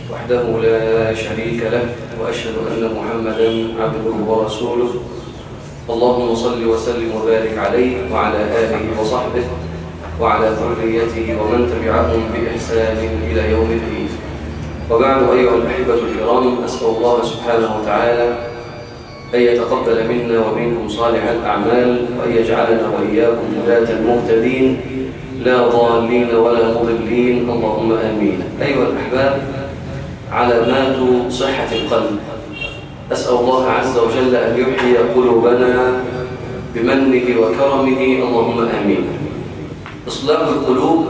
وحده لا شريك له وأشهد أن محمدا عبده ورسوله اللهم صل وسلم وبارك عليه وعلى آله وصحبه وعلى ذريته ومن تبعهم بإحسان إلى يوم الدين وبعد أيها الأحبة الكرام أسأل الله سبحانه وتعالى أن يتقبل منا ومنكم صالح الأعمال وأن يجعلنا وإياكم هداة المهتدين لا ضالين ولا مضلين اللهم آمين أيها الأحباب علامات صحة القلب أسأل الله عز وجل أن يحيي قلوبنا بمنه وكرمه اللهم آمين إصلاح القلوب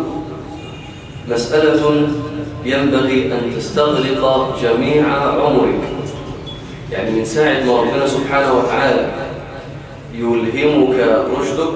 مسألة ينبغي أن تستغرق جميع عمرك يعني من ساعة ما ربنا سبحانه وتعالى يلهمك رشدك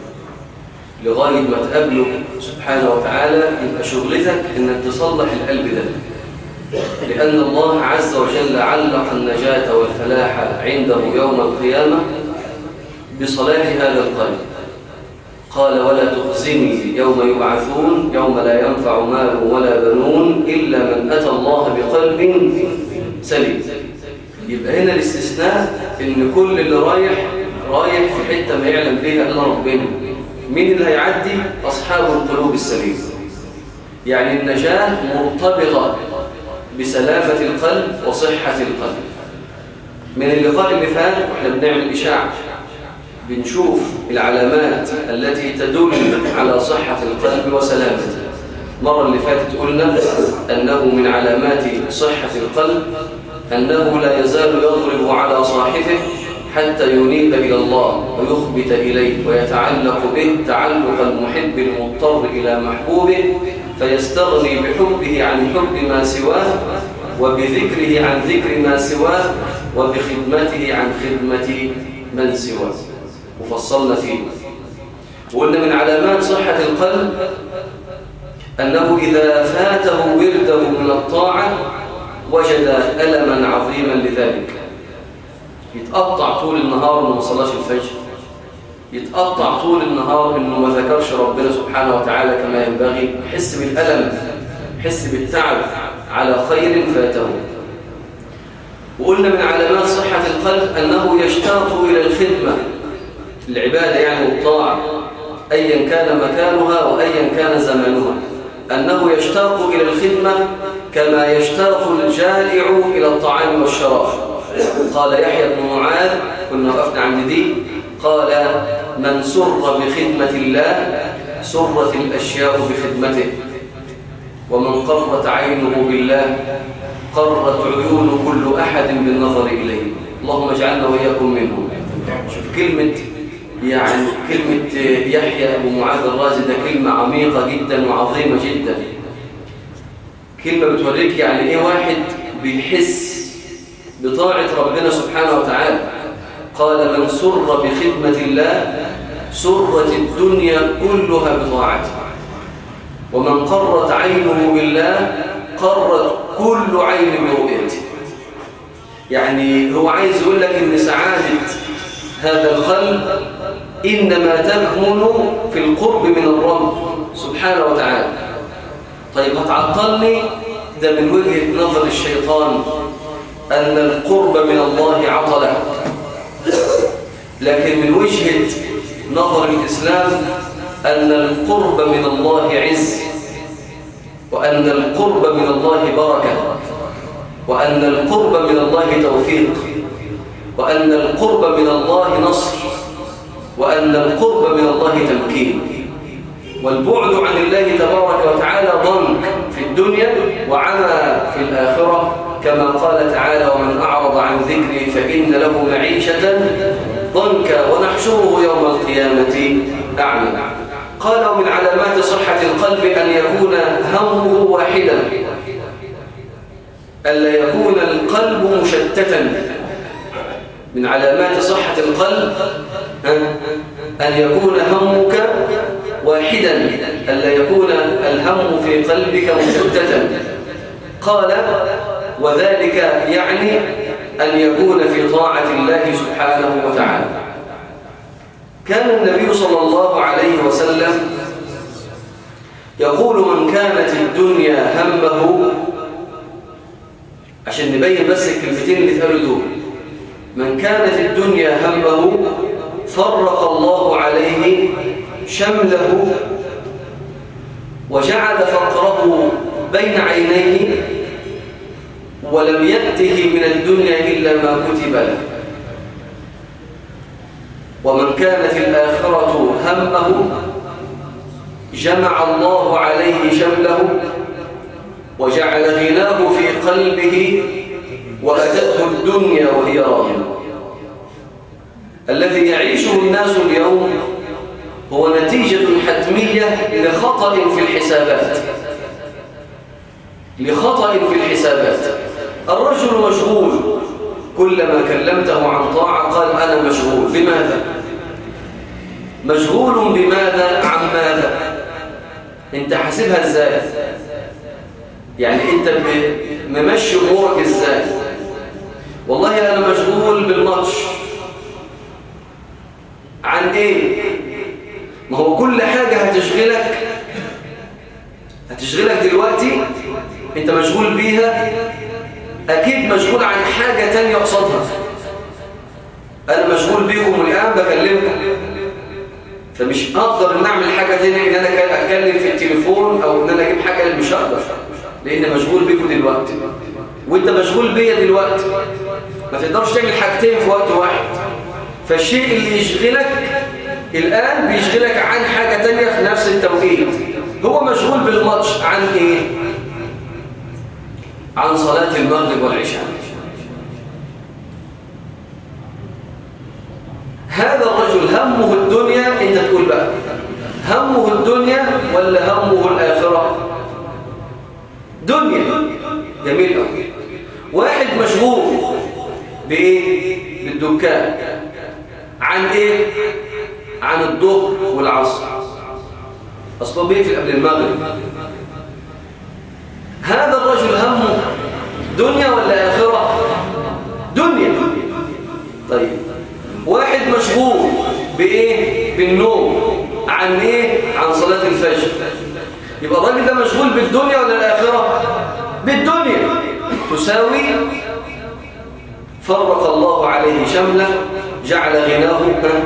لغاية ما تقابله سبحانه وتعالى يبقى شغلتك انك تصلح القلب ده لأن الله عز وجل علق النجاة والفلاح عنده يوم القيامة بصلاح هذا القلب قال ولا تخزني يوم يبعثون يوم لا ينفع مال ولا بنون إلا من أتى الله بقلب سليم يبقى هنا الاستثناء ان كل اللي رايح رايح في حتة ما يعلم بها إلا ربنا مين اللي هيعدي أصحاب القلوب السليمة يعني النجاة مرتبطة بسلامة القلب وصحة القلب من اللقاء اللي فات واحنا بنعمل إشاعة بنشوف العلامات التي تدل على صحة القلب وسلامته المرة اللي فاتت قلنا أنه من علامات صحة القلب أنه لا يزال يضرب على صاحبه حتى ينيب إلى الله ويخبت إليه ويتعلق به تعلق المحب المضطر إلى محبوبه فيستغني بحبه عن حب ما سواه وبذكره عن ذكر ما سواه وبخدمته عن خدمة من سواه وفصلنا فيه وقلنا من علامات صحة القلب أنه إذا فاته ورده من الطاعة وجد ألما عظيما لذلك يتقطع طول النهار انه ما صلاش الفجر يتقطع طول النهار انه ما ذكرش ربنا سبحانه وتعالى كما ينبغي يحس بالألم يحس بالتعب على خير فاته وقلنا من علامات صحة القلب أنه يشتاق إلى الخدمة العبادة يعني والطاعة أيا كان مكانها وأيا كان زمانها أنه يشتاق إلى الخدمة كما يشتاق الجائع إلى الطعام والشراب قال يحيى بن معاذ كنا وقفنا عند دي قال من سر بخدمة الله سرت الأشياء بخدمته ومن قرت عينه بالله قرت عيون كل أحد بالنظر إليه اللهم اجعلنا وإياكم منهم شوف كلمة يعني كلمة يحيى أبو معاذ الرازي ده كلمة عميقة جدا وعظيمة جدا كلمة بتوريك يعني إيه واحد بيحس بطاعة ربنا سبحانه وتعالى قال من سر بخدمة الله سرت الدنيا كلها بطاعته ومن قرت عينه بالله قرت كل عين برؤيته يعني هو عايز يقول لك ان سعادة هذا القلب إنما تكمن في القرب من الرب سبحانه وتعالى طيب هتعطلني ده من وجهة نظر الشيطان أن القرب من الله عطلة لكن من وجهة نظر الإسلام أن القرب من الله عز وأن القرب من الله بركة وأن القرب من الله توفيق وأن القرب من الله نصر وأن القرب من الله تمكين والبعد عن الله تبارك وتعالى ضنك في الدنيا وعمى في الآخرة كما قال تعالى ومن أعرض عن ذكري فإن له معيشة ضنكا ونحشره يوم القيامة أعمى قال ومن علامات صحة القلب أن يكون همه واحدا ألا يكون القلب مشتتا من علامات صحة القلب أن يكون همك واحدا ألا يكون الهم في قلبك مشتتا قال وذلك يعني أن يكون في طاعة الله سبحانه وتعالى كان النبي صلى الله عليه وسلم يقول من كانت الدنيا همه عشان نبين بس الكلمتين اللي اتقالوا دول من كانت الدنيا همه فرق الله عليه شمله وجعل فقره بين عينيه ولم يأته من الدنيا إلا ما كتب له ومن كانت الآخرة همه جمع الله عليه شمله وجعل غناه في قلبه وأتته الدنيا وهي راغمة الذي يعيشه الناس اليوم هو نتيجة حتمية لخطأ في الحسابات لخطأ في الحسابات الرجل مشغول كلما كلمته عن طاعة قال أنا مشغول بماذا؟ مشغول بماذا؟ عن ماذا؟ انت حاسبها ازاي؟ يعني انت ممشي امورك ازاي؟ والله انا مشغول بالماتش عن ايه؟ ما هو كل حاجة هتشغلك هتشغلك دلوقتي انت مشغول بيها اكيد مشغول عن حاجة تانية قصادها انا مشغول بيكم الان بكلمكم فمش هقدر ان اعمل حاجة تانية ان انا اتكلم في التليفون او ان انا اجيب حاجة اللي مش هقدر لان مشغول بيكم دلوقتي وانت مشغول بيا دلوقتي ما تقدرش تعمل حاجتين في وقت واحد فالشيء اللي يشغلك الآن بيشغلك عن حاجة تانية في نفس التوقيت هو مشغول بالماتش عن ايه؟ عن صلاة المغرب والعشاء هذا الرجل همه الدنيا انت تقول بقى همه الدنيا ولا همه الآخرة دنيا جميل قوي واحد مشغول بإيه؟ بالدكان عن إيه؟ عن الظهر والعصر أصله بيقفل قبل المغرب هذا الرجل همه دنيا ولا آخرة؟ دنيا طيب واحد مشغول بإيه؟ بالنوم عن إيه؟ عن صلاة الفجر يبقى الراجل ده مشغول بالدنيا ولا الآخرة؟ بالدنيا تساوي فرق الله عليه شمله جعل غناه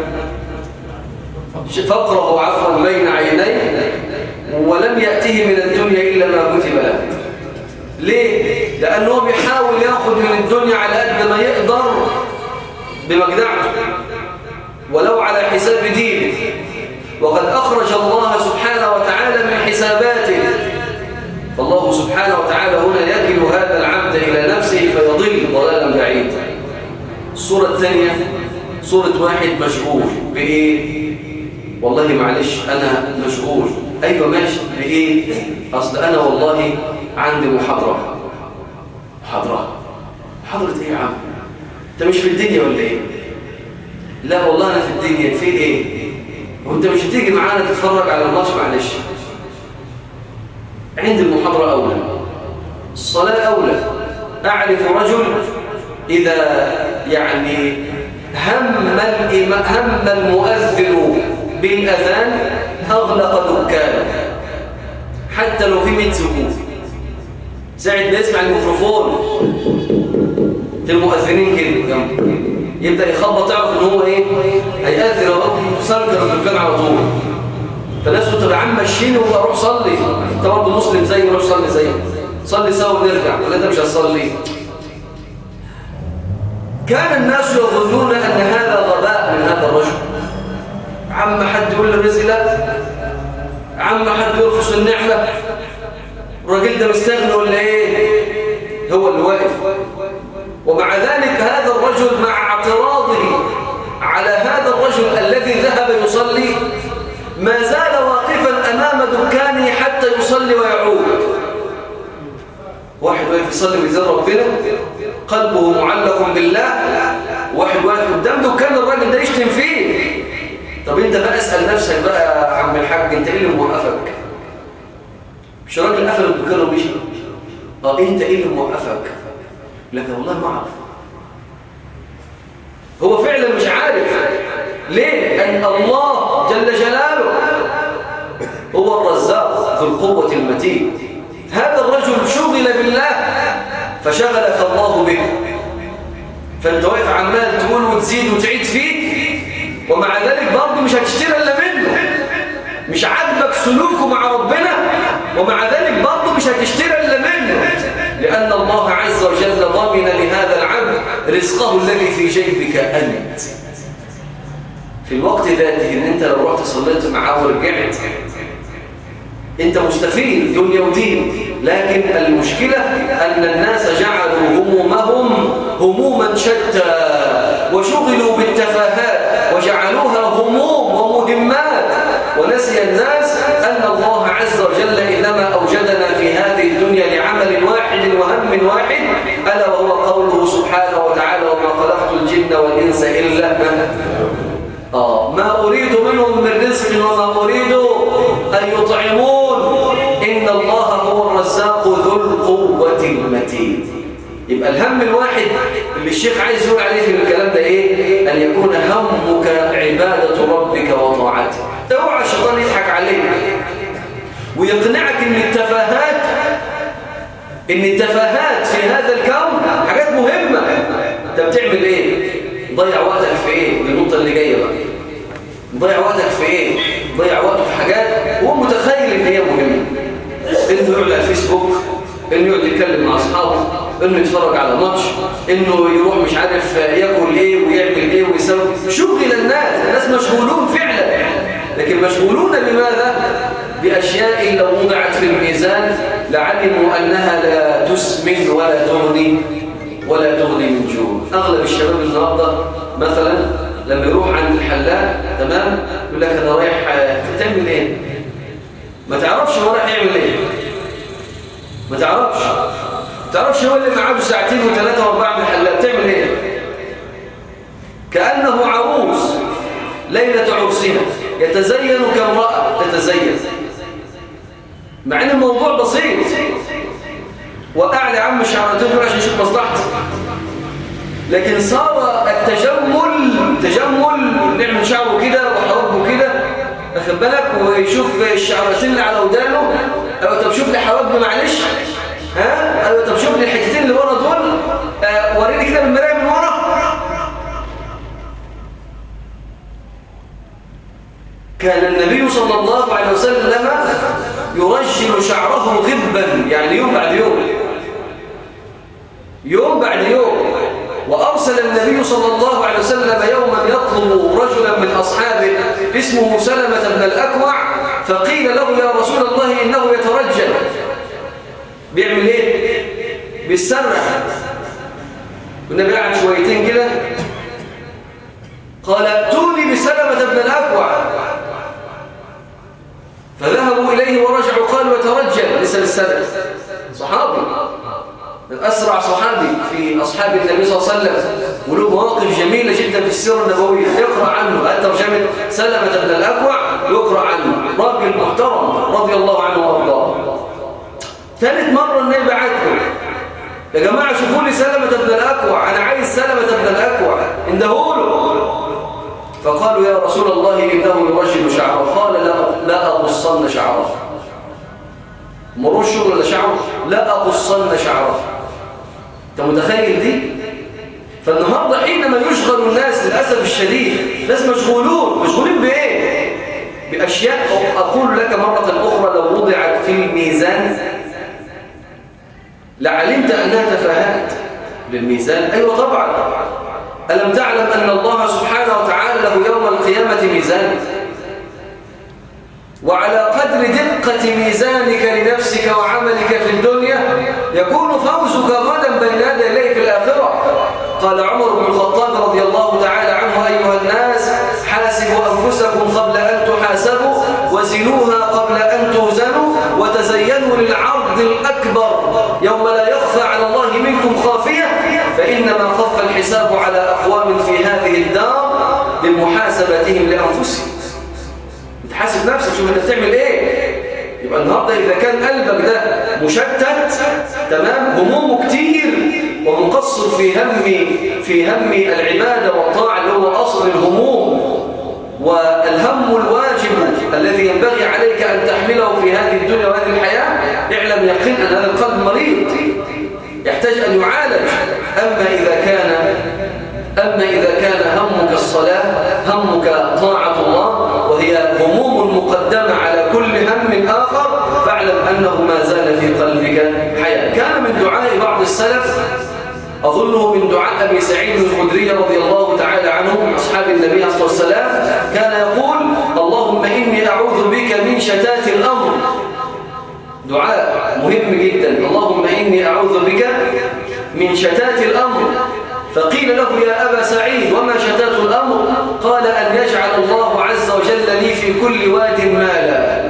فقره عفوا بين عينيه ولم يأته من الدنيا إلا ما كتب له ليه؟ لأنه بيحاول يأخذ من الدنيا على قد ما يقدر بمجدعته ولو على حساب دينه وقد أخرج الله سبحانه وتعالى من حساباته فالله سبحانه وتعالى هنا يكل هذا العبد إلى نفسه فيضل ضلالا بعيدا الصورة الثانية صورة واحد مشغول بإيه؟ والله معلش أنا مشغول أيوة ماشي بإيه؟ أصل أنا والله عندي محاضرة محاضرة محاضرة إيه يا عم؟ أنت مش في الدنيا ولا إيه؟ لا والله أنا في الدنيا في إيه؟ وأنت مش هتيجي معانا تتفرج على الماتش معلش عندي المحاضرة أولى الصلاة أولى أعرف رجل إذا يعني هم, هم المؤذن بالأذان أغلق دكانه حتى لو في 100 زبون ساعة ما يسمع الميكروفون المؤذنين كده يبدأ يخبط تعرف ان هو ايه هيأذن اهو سنكر الدكان على طول فالناس تقول طب يا عم مشيني وبقى روح صلي انت برضه مسلم زيي روح صلي زيي صلي سوا ونرجع ولا انت مش هتصلي كان الناس يظنون ان هذا غباء من هذا الرجل عم حد يقول الرزق لا عم حد يرخص النعمه الراجل ده مستغني ولا ايه هو اللي واقف ومع ذلك هذا الرجل مع اعتراضه على هذا الرجل الذي ذهب يصلي ما زال واقفا أمام دكانه حتى يصلي ويعود واحد واقف يصلي بإذن ربنا قلبه معلق بالله واحد واقف قدام دكان الراجل ده يشتم فيه طب انت بقى اسأل نفسك بقى يا عم الحاج انت ايه اللي موقفك مش راجل قفل الدكان ومشي اه انت ايه اللي موقفك لكن والله ما اعرف هو فعلا مش عارف ليه لان الله جل جلاله هو الرزاق ذو القوة المتين هذا الرجل شغل بالله فشغلك الله به فانت واقف عمال تقول وتزيد وتعيد فيه ومع ذلك برضه مش هتشتري الا منه مش عاجبك سلوكه مع ربنا ومع ذلك برضه مش هتشتري الا منه لأن الله عز وجل ضمن لهذا العبد رزقه الذي في جيبك أنت في الوقت ذاته ان انت لو رحت صليت معاه ورجعت انت مستفيد دنيا ودين لكن المشكلة أن الناس جعلوا همومهم هموما شتى وشغلوا بالتفاهات وجعلوها هموم ومهمات ونسي الناس أن الله عز وجل إنما أوجدنا في هذه الدنيا لعمل واحد وهم واحد ألا وهو قوله سبحانه وتعالى وما خلقت الجن والإنس إلا آه ما أريد منهم من رزق وما أريد أن يطعمون إن الله هو الرزاق ذو القوة المتين يبقى الهم الواحد اللي الشيخ عايز يقول عليه في الكلام ده إيه أن يكون همك عبادة ربك وطاعته اوعى الشيطان يضحك عليك ويقنعك ان التفاهات ان التفاهات في هذا الكون حاجات مهمة انت بتعمل ايه ضيع وقتك في ايه النقطة اللي جاية بقى ضيع وقتك في ايه ضيع وقته في حاجات وهو متخيل ان هي مهمة انه يقعد على الفيسبوك انه يقعد يتكلم مع اصحابه انه يتفرج على ماتش انه يروح مش عارف ياكل ايه ويعمل ايه ويسوي شغل الناس الناس مشغولون فعلا لكن مشغولون بماذا باشياء لو وضعت في الميزان لعلموا انها لا تسمن ولا تغني ولا تغني من جوع اغلب الشباب النهارده مثلا لما يروح عند الحلاق تمام يقول لك انا رايح تعمل ايه ما تعرفش هو رايح يعمل ايه ما تعرفش ما تعرفش هو اللي معاه ساعتين وثلاثه واربعه من الحلاق تعمل ايه كانه عروس ليله عرسها يتزين كامراه تتزين مع ان الموضوع بسيط وقع لي عم شعرتين دول عشان يشوف مصلحتي لكن صار التجمل تجمل نعمل شعره كده وحواجبه كده واخد بالك ويشوف الشعرتين اللي على ودانه ايوه طب شوف لي حواجبي معلش ها ايوه طب شوف لي الحتتين اللي ورا دول آه وريني كده بالمرايه من ورا كان النبي صلى الله عليه وسلم يرجل شعره غبا يعني يوم بعد يوم يوم بعد يوم وأرسل النبي صلى الله عليه وسلم يوما يطلب رجلا من أصحابه اسمه سلمة بن الأكوع فقيل له يا رسول الله إنه يترجل بيعمل ايه؟ بيسرح والنبي قاعد شويتين كده قال ائتوني بسلمة بن الأكوع فذهبوا إليه ورجعوا قالوا يترجل لسه السنة صحابي من أسرع صحابي في أصحاب النبي صلى الله عليه وسلم وله مواقف جميلة جدا في السيرة النبوية يقرأ عنه ترجمة سلمة بن الأكوع يقرأ عنه راجل محترم رضي الله عنه وارضاه ثالث مرة النبي بعته يا جماعة شوفوا لي سلمة بن الأكوع أنا عايز سلمة بن الأكوع اندهوله فقالوا يا رسول الله إنه يرجل شعره قال لا لا أقصن شعره مروش شغل ولا شعره لا أقصن شعره أنت متخيل دي فالنهاردة حينما يشغل الناس للأسف الشديد ناس مشغولون مشغولين بإيه بأشياء أقول لك مرة أخرى لو وضعت في الميزان لعلمت أنها تفاهات للميزان أيوة طبعا ألم تعلم أن الله سبحانه وتعالى له يوم القيامة ميزان وعلى قدر دقة ميزانك لنفسك وعملك في الدنيا يكون فوزك غدا بين يدي الله في الآخرة قال عمر بن الخطاب رضي الله تعالى عنه أيها الناس حاسبوا أنفسكم قبل أن تحاسبوا وزنوها قبل أن توزنوا وتزينوا للعرض الأكبر يوم لا يخفى على الله منكم خافية فإنما خف الحساب على أقوام في هذه الدار بمحاسبتهم لأنفسهم تحاسب نفسك شوف انت بتعمل ايه يبقى النهارده اذا كان قلبك ده مشتت تمام همومه كتير ومقصر في هم في هم العباده والطاعه اللي هو اصل الهموم والهم الواجب الذي ينبغي عليك ان تحمله في هذه الدنيا وهذه الحياه اعلم يقين ان هذا القلب مريض يحتاج أن يعالج أما إذا كان أما إذا كان همك الصلاة همك طاعة الله وهي هموم مقدمة على كل هم آخر فاعلم أنه ما زال في قلبك حياة كان من دعاء بعض السلف أظنه من دعاء أبي سعيد الخدري رضي الله تعالى عنه أصحاب النبي صلى الله عليه وسلم كان يقول اللهم إني أعوذ بك من شتات الأمر دعاء مهم جدا اللهم إني أعوذ بك من شتات الأمر فقيل له يا أبا سعيد وما شتات الأمر قال أن يجعل الله عز وجل لي في كل واد مالا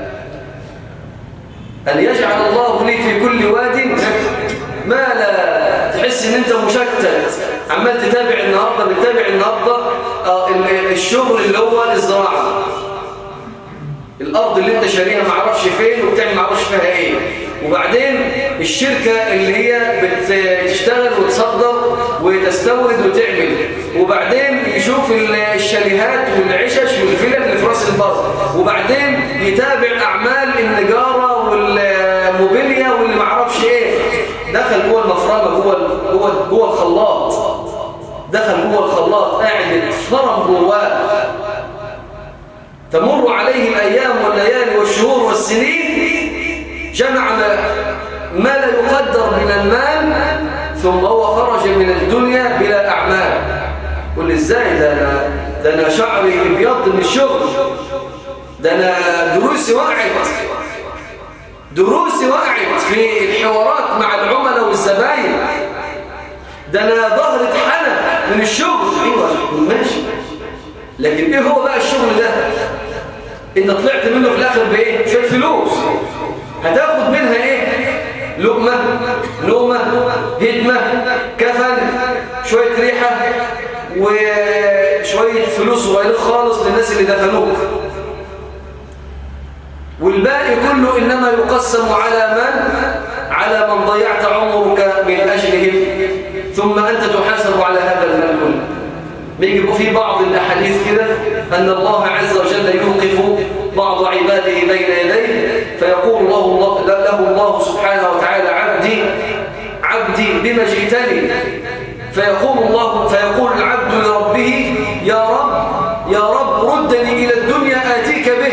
أن يجعل الله لي في كل واد مالا تحس ان انت مشتت عمال تتابع النهارده بتتابع النهارده آه الشغل اللي هو الزراعه الارض اللي انت شاريها ما اعرفش فين وبتعمل ما اعرفش فيها ايه وبعدين الشركه اللي هي بتشتغل وتصدر وتستورد وتعمل وبعدين يشوف الشاليهات والعشش والفلل اللي في راس البر وبعدين يتابع اعمال النجاره والموبيليا واللي ما اعرفش ايه دخل جوه المفرمه جوه جوه جوه الخلاط دخل جوه الخلاط قاعد يتفرم جواه تمر عليه الايام والليالي والشهور والسنين جمع ما, ما لا يقدر من المال ثم هو خرج من الدنيا بلا اعمال قل ازاي ده انا ده انا شعري ابيض من الشغل ده انا دروسي وقعت دروسي وقعت في الحوارات مع العملاء والزباين ده انا ظهري اتحنى من الشغل ايوه ماشي لكن ايه هو بقى الشغل ده انت طلعت منه في الاخر بايه شويه فلوس هتاخد منها ايه لقمه نومه هدمه كفن شويه ريحه وشويه فلوس صغيرين خالص للناس اللي دفنوك والباقي كله إنما يقسم على من على من ضيعت عمرك من أجلهم ثم أنت تحاسب على هذا المال كله بيجيبوا في بعض الأحاديث كده أن الله عز وجل يوقف بعض عباده بين يديه فيقول الله, الله له الله سبحانه وتعالى عبدي عبدي بما جئتني فيقول الله فيقول العبد لربه يا رب يا رب ردني إلى الدنيا آتيك به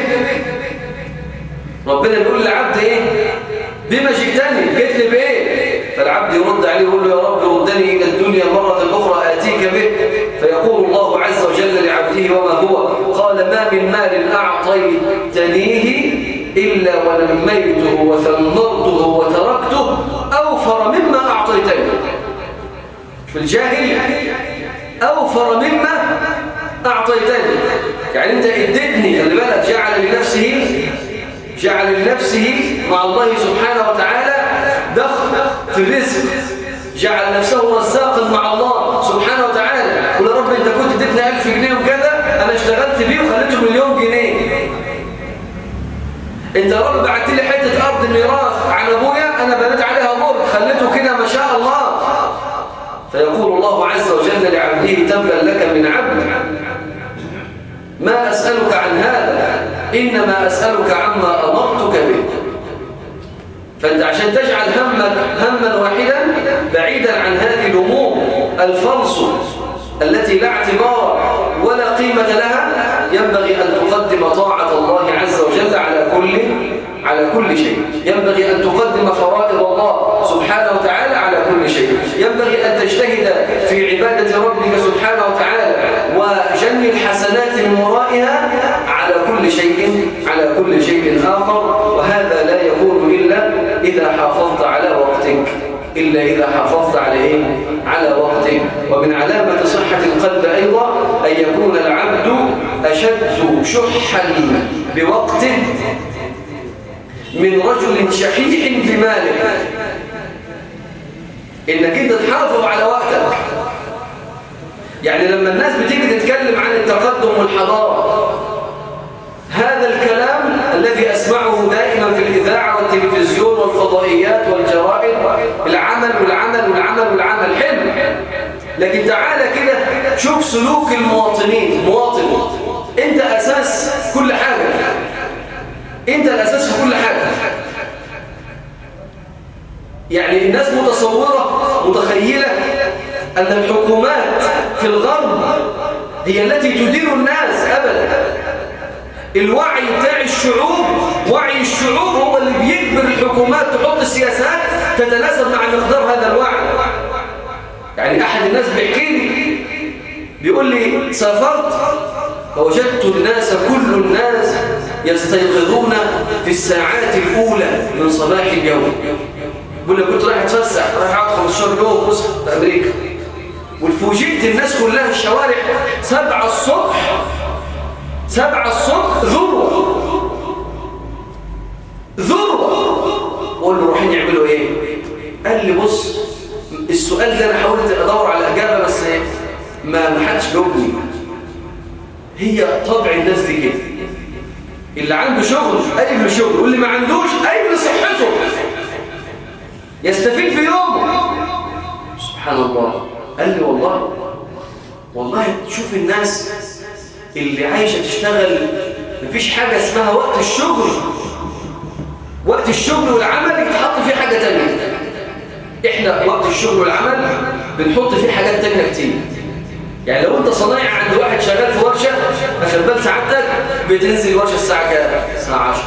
ربنا بيقول للعبد ايه بما جئتني جيت لي بايه فالعبد يرد عليه يقول له يا رب ردني الى الدنيا مره اخرى اتيك به فيقول الله عز وجل لعبده وما هو قال ما من مال اعطيتنيه الا ونميته وثمرته وتركته اوفر مما اعطيتني في الجاهل اوفر مما اعطيتني يعني انت اديتني خلي بالك جعل لنفسه جعل لنفسه مع الله سبحانه وتعالى دخل في الرزق جعل نفسه رزاقا مع الله سبحانه وتعالى قل يا رب انت كنت اديتني 1000 جنيه وكذا انا اشتغلت بيه وخليته مليون جنيه انت يا رب بعت لي حته ارض ميراث عن ابويا انا بنيت عليها برج خليته كده ما شاء الله فيقول الله عز وجل لعبده تبا لك من عبد ما اسالك عن هذا إنما أسألك عما أمرتك به فأنت عشان تجعل همك هما واحدا بعيدا عن هذه الهموم الفرص التي لا اعتبار ولا قيمة لها ينبغي أن تقدم طاعة الله عز وجل على كل على كل شيء ينبغي أن تقدم فرائض الله سبحانه وتعالى على كل شيء ينبغي أن تجتهد في عبادة ربك سبحانه وتعالى وجني الحسنات من ورائها على كل شيء على كل شيء آخر وهذا لا يكون إلا إذا حافظت على وقتك إلا إذا حافظت على إيه؟ على وقتك ومن علامة صحة القلب أيضا أن يكون العبد أشد شحا بوقته من رجل شحيح بماله إنك أنت تحافظ على وقتك يعني لما الناس بتيجي تتكلم عن التقدم والحضارة هذا الكلام الذي أسمعه دائما في الإذاعة والتلفزيون والفضائيات والجرائد العمل والعمل والعمل والعمل حلو لكن تعالى كده شوف سلوك المواطنين مواطن انت أساس كل حاجة انت الأساس في كل حاجة يعني الناس متصورة متخيلة أن الحكومات في الغرب هي التي تدير الناس أبدا الوعي بتاع الشعوب وعي الشعوب هو اللي بيجبر الحكومات تحط سياسات تتناسب مع مقدار هذا الوعي يعني أحد الناس بيحكي لي بيقول لي سافرت فوجدت الناس كل الناس يستيقظون في الساعات الأولى من صباح اليوم بيقول لي كنت رايح اتفسح رايح اقعد 15 يوم فسحه في امريكا والفوجئت الناس كلها الشوارع سبعة الصبح سبعة الصبح ذروة ذروة قول له رايحين يعملوا ايه قال لي بص السؤال ده انا حاولت ادور على اجابه بس ما ما حدش جاوبني هي طبع الناس دي كده اللي عنده شغل قايم لشغل واللي ما عندوش قايم لصحته يستفيد بيومه سبحان الله قال لي والله والله شوف الناس اللي عايشة تشتغل مفيش حاجة اسمها وقت الشغل وقت الشغل والعمل يتحط فيه حاجة تانية احنا وقت الشغل والعمل بنحط فيه حاجات تانية كتير يعني لو انت صنايع عند واحد شغال في ورشة اخد بال سعادتك بتنزل الورشة الساعة كام؟ الساعة 10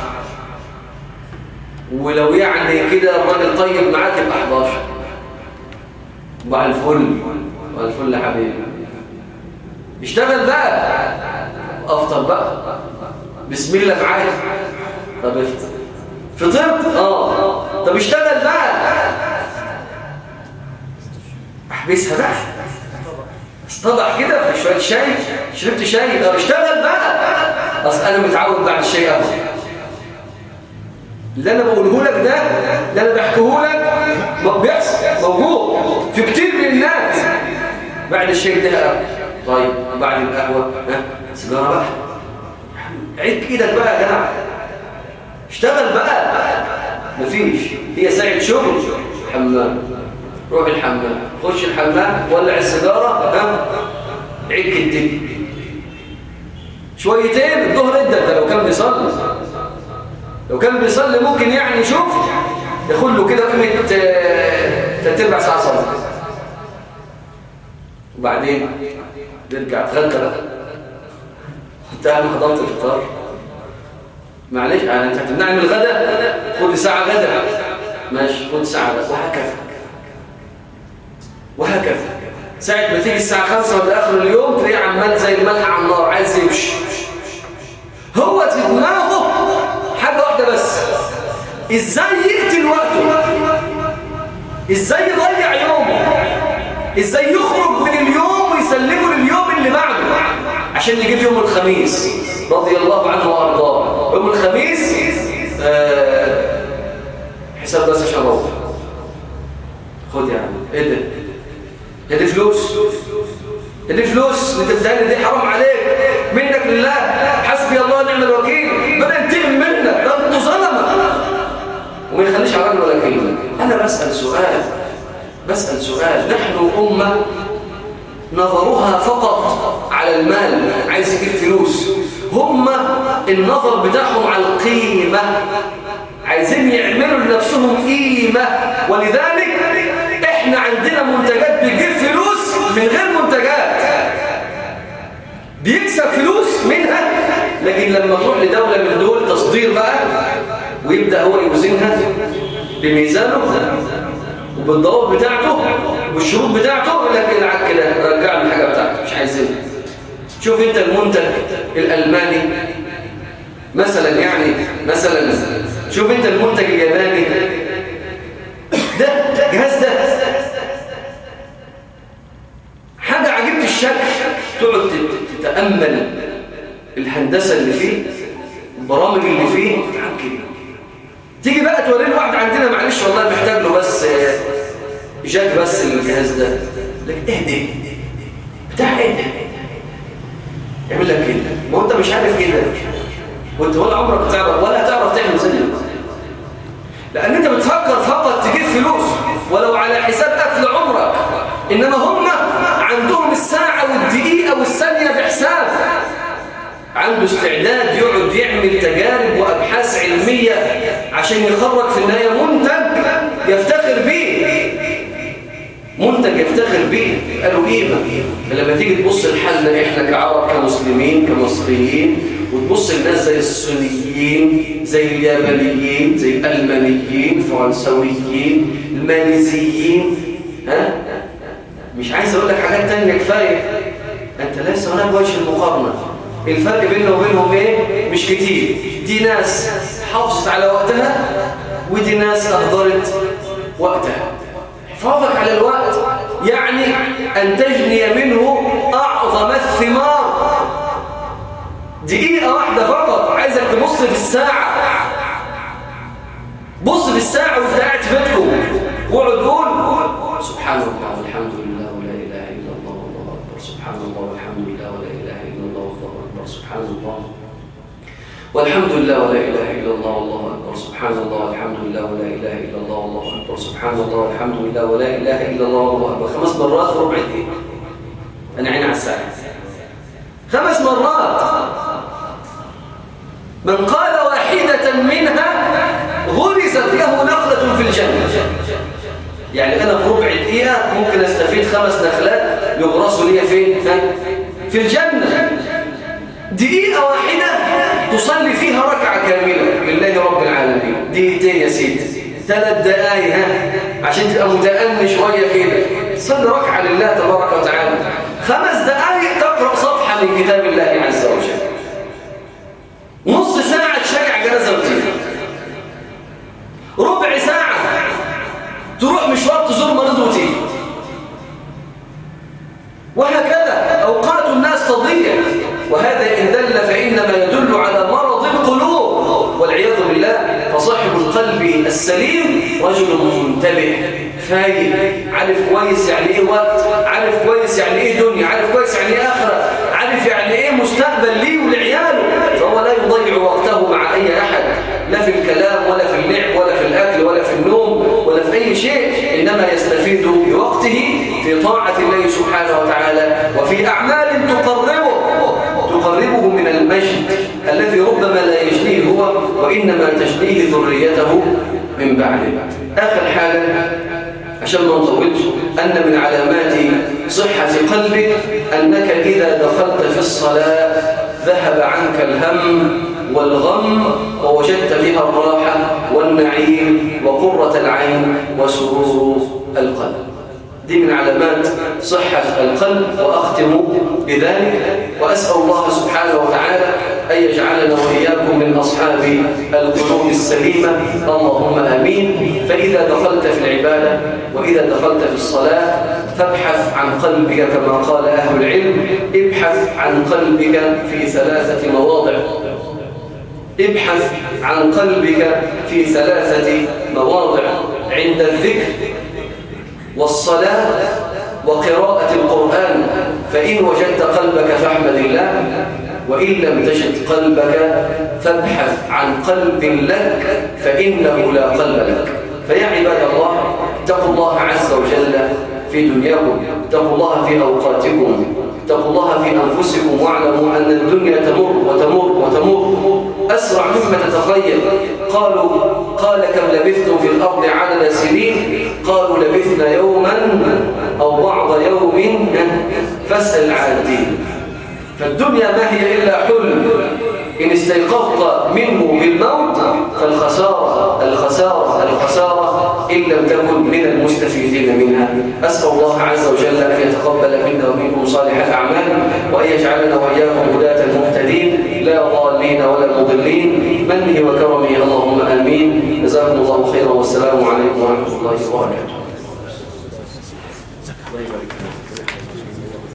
ولو يعني كده الراجل طيب معاك يبقى 11 وبعد الفل وبعد الفل يا حبيبي اشتغل بقى افطر بقى بسم الله معاك طب افطر فطرت اه طب اشتغل بقى احبسها بقى اصطبع كده في شويه شاي شربت شاي طب اشتغل بقى اصل انا متعود بعد الشاي قهوه اللي انا بقوله لك ده اللي انا بحكيه لك بيحصل موجود في كتير من الناس بعد الشاي ده قهوه طيب بعد القهوه ها سيجاره بقى عيد ايدك بقى يا جدع اشتغل بقى مفيش هي ساعه شغل حمام روح الحمام خش الحمام ولع السيجاره ها عيد كتب شويتين الظهر ادى ده لو كان بيصلي لو كان بيصلي ممكن يعني شوف ياخد له كده قيمه ثلاث ارباع ساعه صلاه وبعدين ترجع تغدى بقى انت اهم حضرت الفطار معلش يعني انت هتمنعني من الغداء خد ساعه غدا ماشي خد ساعه غدا وهكذا وهكذا ساعة ما تيجي الساعة 5 ولا آخر اليوم تلاقيه عمال زي الملح على النار عايز يمشي هو في دماغه حاجة واحدة بس ازاي يقتل وقته ازاي يضيع يومه ازاي يخرج من اليوم ويسلمه لليوم اللي بعده عشان يجيب يوم الخميس رضي الله عنه وارضاه يوم الخميس آه حساب بس عشان اروح خد يا عم ايه ده هي دي فلوس هي دي فلوس اللي تديها دي حرام عليك منك لله حسبي الله ونعم الوكيل بدا ينتقم منك ده انتوا ظلمه وما يخليش على راجل ولا كلمه انا بسال سؤال بسال سؤال نحن امه نظرها فقط على المال عايز يجيب فلوس هم النظر بتاعهم على القيمه عايزين يعملوا لنفسهم قيمه ولذلك احنا عندنا منتجات بتجيب فلوس من غير منتجات بيكسب فلوس منها لكن لما تروح لدولة من دول تصدير بقى ويبدأ هو يوزنها بميزانه وبالضوابط بتاعته والشروط بتاعته يقول لك العب كده رجع لي الحاجه بتاعتك مش عايزينها شوف انت المنتج الالماني مثلا يعني مثلا شوف انت المنتج الياباني ده الجهاز ده حاجة عجيبة الشكل تقعد تتأمل الهندسة اللي فيه البرامج اللي فيه كده تيجي بقى توريه واحد عندنا معلش والله محتاج له بس جاك بس الجهاز ده لك ايه ده بتاع ايه ده يعمل لك كده ما انت مش عارف كده وانت ولا عمرك تعرف ولا تعرف تعمل زيه لان انت بتفكر فقط تجيب فلوس ولو على حساب اكل عمرك انما هم عندهم الساعه والدقيقه والثانيه بحساب عنده استعداد يقعد يعمل تجارب وابحاث علميه عشان يخرج في النهايه منتج يفتخر به منتج يفتخر به قالوا قيمة لما تيجي تبص لحالنا احنا كعرب كمسلمين كمصريين وتبص للناس زي الصينيين زي اليابانيين زي الألمانيين الفرنسويين الماليزيين ها مش عايز اقول لك حاجات تانية كفاية انت ليس هناك وجه المقارنة الفرق بيننا وبينهم ايه مش كتير دي ناس حافظت على وقتها ودي ناس اهدرت وقتها حفاظك على الوقت يعني ان تجني منه اعظم الثمار دقيقة واحدة فقط عايزك تبص في الساعة بص في الساعة وانت قاعد في بيتكم واقعد قول سبحان الله والحمد لله ولا إله إلا الله والله أكبر سبحان الله والحمد لله ولا إله إلا الله والله أكبر سبحان الله والحمد لله ولا إله إلا الله والله أكبر سبحان الله والحمد لله ولا إله إلا الله والله أكبر سبحان الله والحمد لله ولا إله إلا الله والله أكبر خمس مرات في ربع دقيقة أنا عيني على الساعة خمس مرات من قال واحدة منها غرست له نخلة في الجنة يعني أنا في ربع دقيقة ممكن أستفيد خمس نخلات يغرسوا لي فين؟ في الجنة دقيقة واحدة تصلي فيها ركعة كاملة لله رب العالمين دقيقتين يا سيدي ثلاث دقايق ها عشان تبقى متأني شوية كده صلي ركعة لله تبارك وتعالى خمس دقايق تقرأ صفحة من كتاب الله عز وجل نص ساعة تشجع جنازة وتيجي ربع ساعة تروح مشوار تزور مريض وتيجي وهكذا أوقات الناس تضيع وهذا إن دل فإنما يدل على مرض القلوب والعياذ بالله فصاحب القلب السليم رجل منتبه فايق عارف كويس يعني ايه وقت عارف كويس يعني ايه دنيا عارف كويس يعني ايه اخره عارف يعني ايه مستقبل ليه ولعياله فهو لا يضيع وقته مع اي احد لا في الكلام ولا في اللعب ولا في الاكل ولا في النوم ولا في اي شيء انما يستفيد بوقته في طاعه الله سبحانه وتعالى وفي اعمال تقربه تقربه من المجد الذي ربما لا يجنيه هو وانما تجنيه ذريته من بعده اخر حاجه عشان ما نطولش أن من علامات صحة قلبك أنك إذا دخلت في الصلاة ذهب عنك الهم والغم ووجدت بها الراحة والنعيم وقرة العين وسرور القلب دي من علامات صحة القلب وأختم بذلك وأسأل الله سبحانه وتعالى أن يجعلنا وإياكم من أصحاب القلوب السليمة اللهم آمين فإذا دخلت في العبادة وإذا دخلت في الصلاة فابحث عن قلبك كما قال أهل العلم ابحث عن قلبك في ثلاثة مواضع ابحث عن قلبك في ثلاثة مواضع عند الذكر والصلاة وقراءة القرآن فإن وجدت قلبك فاحمد الله وإن لم تجد قلبك فابحث عن قلب لك فإنه لا قلب لك فيا عباد الله اتقوا الله عز وجل في دنياكم اتقوا الله في أوقاتكم اتقوا الله في أنفسكم واعلموا أن الدنيا تمر وتمر وتمر أسرع مما تتخيل قالوا قال كم لبثتم في الأرض عدد سنين قالوا لبثنا يوما أو بعض يوم فاسأل العادين فالدنيا ما هي إلا حلم إن استيقظت منه بالموت فالخسارة الخسارة الخسارة إن لم تكن من المستفيدين منها أسأل الله عز وجل أن يتقبل منا ومنكم صالح الأعمال وأن يجعلنا وإياكم هداة المهتدين لا ضالين ولا مضلين منه وكرمه اللهم آمين جزاكم الله خيرا والسلام عليكم ورحمة الله وبركاته الله يبارك